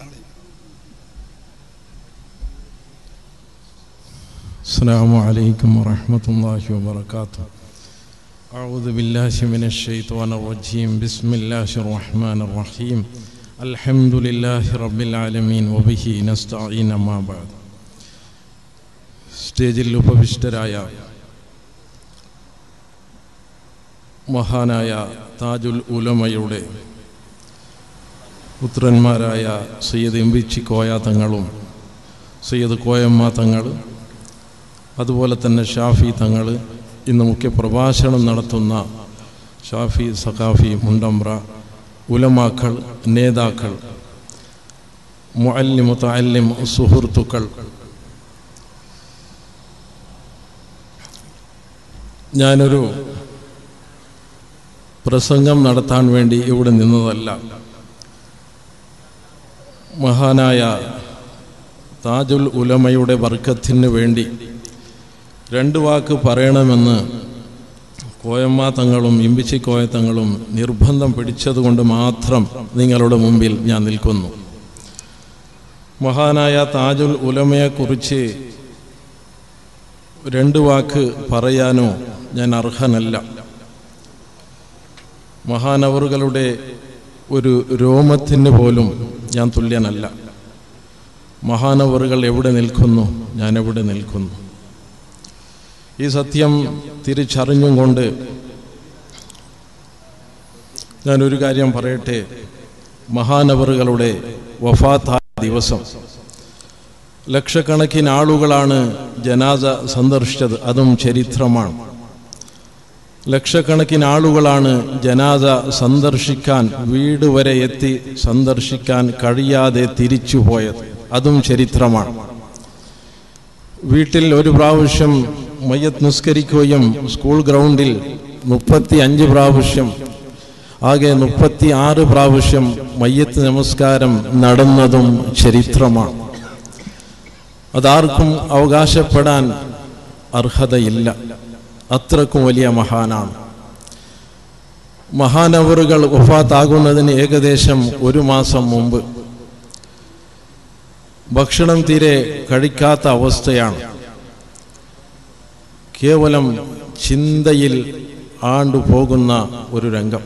السلام عليكم ورحمة الله وبركاته أعوذ بالله من الشيطان الرجيم بسم الله الرحمن الرحيم الحمد لله رب العالمين وبه نستعين ما بعد സ്റ്റേജിൽ ഉപവിഷ്ടരായ മഹാനായ താജുൽ ഉലമയുടെ പുത്രന്മാരായ സയ്യദ് എംബിച്ചി കോയ തങ്ങളും സയ്യദ് കോയമ്മ തങ്ങൾ അതുപോലെ തന്നെ ഷാഫി തങ്ങൾ ഇന്ന് മുഖ്യ പ്രഭാഷണം നടത്തുന്ന ഷാഫി സഖാഫി മുണ്ടമ്പ്ര ഉലമാക്കൾ നേതാക്കൾ മുഅല്ലിം മുത്തല്ലിം സുഹൃത്തുക്കൾ ഞാനൊരു പ്രസംഗം നടത്താൻ വേണ്ടി ഇവിടെ നിന്നതല്ല മഹാനായ താജുൽ ഉലമയുടെ വർക്കത്തിന് വേണ്ടി രണ്ട് വാക്ക് പറയണമെന്ന് കോയമ്മ തങ്ങളും ഇമ്പിച്ചി കോയ തങ്ങളും നിർബന്ധം പിടിച്ചതുകൊണ്ട് മാത്രം നിങ്ങളുടെ മുമ്പിൽ ഞാൻ നിൽക്കുന്നു മഹാനായ താജുൽ ഉലമയെക്കുറിച്ച് രണ്ട് വാക്ക് പറയാനോ ഞാൻ അർഹനല്ല മഹാനവറുകളുടെ ഒരു രോമത്തിന് പോലും ഞാൻ തുല്യനല്ല മഹാനവറുകൾ എവിടെ നിൽക്കുന്നു ഞാൻ എവിടെ നിൽക്കുന്നു ഈ സത്യം തിരിച്ചറിഞ്ഞും കൊണ്ട് ഞാനൊരു കാര്യം പറയട്ടെ മഹാനവറുകളുടെ വഫാത്തായ ദിവസം ലക്ഷക്കണക്കിന് ആളുകളാണ് ജനാസ സന്ദർശിച്ചത് അതും ചരിത്രമാണ് ലക്ഷക്കണക്കിന് ആളുകളാണ് ജനാസ സന്ദർശിക്കാൻ വീട് വരെ എത്തി സന്ദർശിക്കാൻ കഴിയാതെ തിരിച്ചു പോയത് അതും ചരിത്രമാണ് വീട്ടിൽ ഒരു പ്രാവശ്യം മയ്യത്ത് നിസ്കരിക്കുകയും സ്കൂൾ ഗ്രൗണ്ടിൽ മുപ്പത്തി അഞ്ച് പ്രാവശ്യം ആകെ മുപ്പത്തി ആറ് പ്രാവശ്യം മയ്യത്ത് നമസ്കാരം നടന്നതും ചരിത്രമാണ് അതാർക്കും അവകാശപ്പെടാൻ അർഹതയില്ല അത്രക്കും വലിയ മഹാനാണ് മഹാനവറുകൾ ഒഫാത്താകുന്നതിന് ഏകദേശം ഒരു മാസം മുമ്പ് ഭക്ഷണം തീരെ കഴിക്കാത്ത അവസ്ഥയാണ് കേവലം ചിന്തയിൽ ആണ്ടുപോകുന്ന ഒരു രംഗം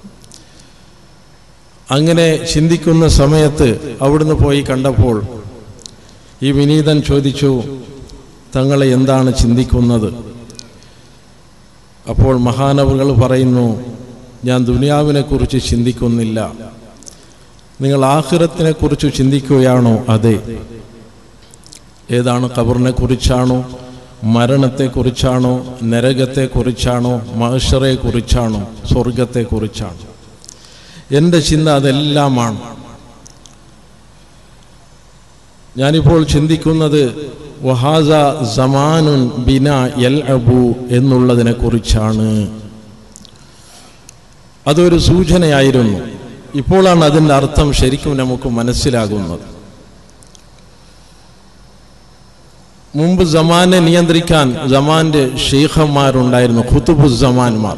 അങ്ങനെ ചിന്തിക്കുന്ന സമയത്ത് അവിടുന്ന് പോയി കണ്ടപ്പോൾ ഈ വിനീതൻ ചോദിച്ചു തങ്ങളെ എന്താണ് ചിന്തിക്കുന്നത് അപ്പോൾ മഹാനവുകൾ പറയുന്നു ഞാൻ ദുനിയാവിനെ കുറിച്ച് ചിന്തിക്കുന്നില്ല നിങ്ങൾ ആഹ്റത്തിനെ കുറിച്ച് ചിന്തിക്കുകയാണോ അതെ ഏതാണ് ഖബറിനെ കുറിച്ചാണോ മരണത്തെക്കുറിച്ചാണോ നരകത്തെക്കുറിച്ചാണോ മഹഷറെ കുറിച്ചാണോ സ്വർഗത്തെക്കുറിച്ചാണോ എൻ്റെ ചിന്ത അതെല്ലാമാണ് ഞാനിപ്പോൾ ചിന്തിക്കുന്നത് വഹാസ സമാനുൻ ബിന എൽ അബു എന്നുള്ളതിനെ കുറിച്ചാണ് അതൊരു സൂചനയായിരുന്നു ഇപ്പോഴാണ് അതിൻ്റെ അർത്ഥം ശരിക്കും നമുക്ക് മനസ്സിലാകുന്നത് മുമ്പ് ജമാനെ നിയന്ത്രിക്കാൻ ജമാന്റെ ഷെയ്ഖന്മാരുണ്ടായിരുന്നു ഖുത്തുബു ജമാന്മാർ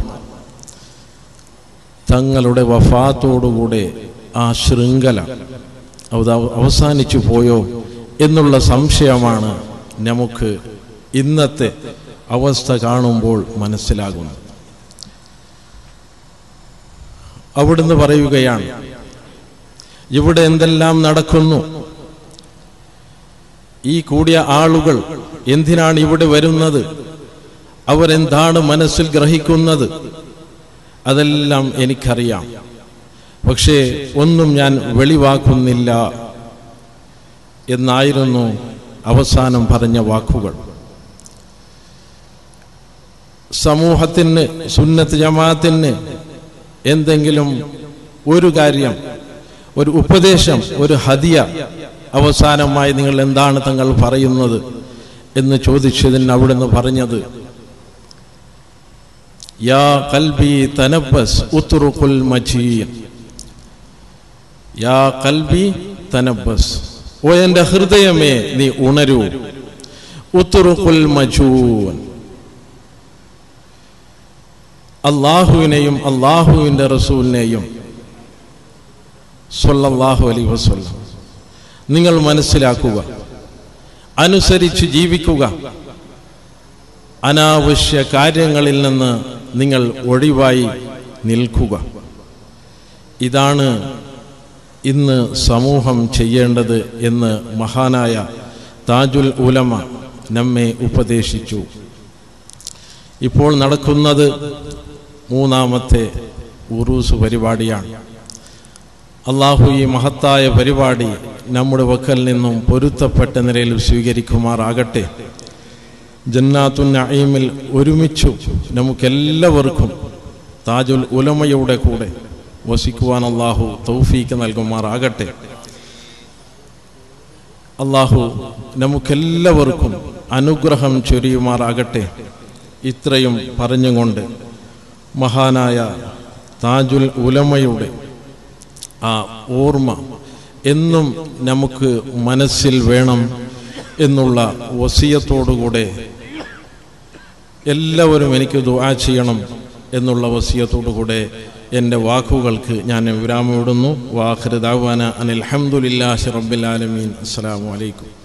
തങ്ങളുടെ വഫാത്തോടുകൂടെ ആ ശൃംഖല അത് അവസാനിച്ചു പോയോ എന്നുള്ള സംശയമാണ് നമുക്ക് ഇന്നത്തെ അവസ്ഥ കാണുമ്പോൾ മനസ്സിലാകുന്നത് അവിടുന്ന് പറയുകയാണ് ഇവിടെ എന്തെല്ലാം നടക്കുന്നു ഈ കൂടിയ ആളുകൾ എന്തിനാണ് ഇവിടെ വരുന്നത് അവരെന്താണ് മനസ്സിൽ ഗ്രഹിക്കുന്നത് അതെല്ലാം എനിക്കറിയാം പക്ഷേ ഒന്നും ഞാൻ വെളിവാക്കുന്നില്ല എന്നായിരുന്നു അവസാനം പറഞ്ഞ വാക്കുകൾ സമൂഹത്തിന് സുന്നത്ത് ജമാഅത്തിന് എന്തെങ്കിലും ഒരു കാര്യം ഒരു ഉപദേശം ഒരു ഹദിയ അവസാനമായി നിങ്ങൾ എന്താണ് തങ്ങൾ പറയുന്നത് എന്ന് ചോദിച്ചതിന് അവിടുന്ന് പറഞ്ഞത് യാ കൽബി തനബസ് ഉത്തുറുക്കുൽ മജീൻ യാ കൽബി തനബസ് ഓ എൻ്റെ ഹൃദയമേ നീ ഉണരൂ ഉത്തുറുക്കുൽ മജൂൻ അള്ളാഹുവിനെയും അള്ളാഹുവിൻ്റെ റസൂലിനെയും സൊല്ലാഹു അലൈ വസ്ല്ലാം നിങ്ങൾ മനസ്സിലാക്കുക അനുസരിച്ച് ജീവിക്കുക അനാവശ്യ കാര്യങ്ങളിൽ നിന്ന് നിങ്ങൾ ഒഴിവായി നിൽക്കുക ഇതാണ് ഇന്ന് സമൂഹം ചെയ്യേണ്ടത് എന്ന് മഹാനായ താജുൽ ഉലമ നമ്മെ ഉപദേശിച്ചു ഇപ്പോൾ നടക്കുന്നത് മൂന്നാമത്തെ ഉറൂസ് പരിപാടിയാണ് അള്ളാഹു ഈ മഹത്തായ പരിപാടി നമ്മുടെ വക്കൽ നിന്നും പൊരുത്തപ്പെട്ട നിലയിൽ സ്വീകരിക്കുമാറാകട്ടെ ജന്നാത്തു നഈമിൽ ഒരുമിച്ചു നമുക്കെല്ലാവർക്കും താജുൽ ഉലമയുടെ കൂടെ വസിക്കുവാൻ അള്ളാഹു തൗഫീക്ക് നൽകുമാറാകട്ടെ അള്ളാഹു നമുക്കെല്ലാവർക്കും അനുഗ്രഹം ചൊരിയുമാറാകട്ടെ ഇത്രയും പറഞ്ഞുകൊണ്ട് മഹാനായ താജുൽ ഉലമയുടെ ആ ഓർമ്മ എന്നും നമുക്ക് മനസ്സിൽ വേണം എന്നുള്ള വസിയത്തോടുകൂടെ എല്ലാവരും എനിക്ക് ദുആ ചെയ്യണം എന്നുള്ള വസിയത്തോടുകൂടെ എൻ്റെ വാക്കുകൾക്ക് ഞാൻ വിരാമമിടുന്നു വാഹൃദാവാന അനിൽ അഹമ്മദില്ലാഹി റബ്ബിൽ ആലമീൻ അസ്സലാമു അലൈക്കും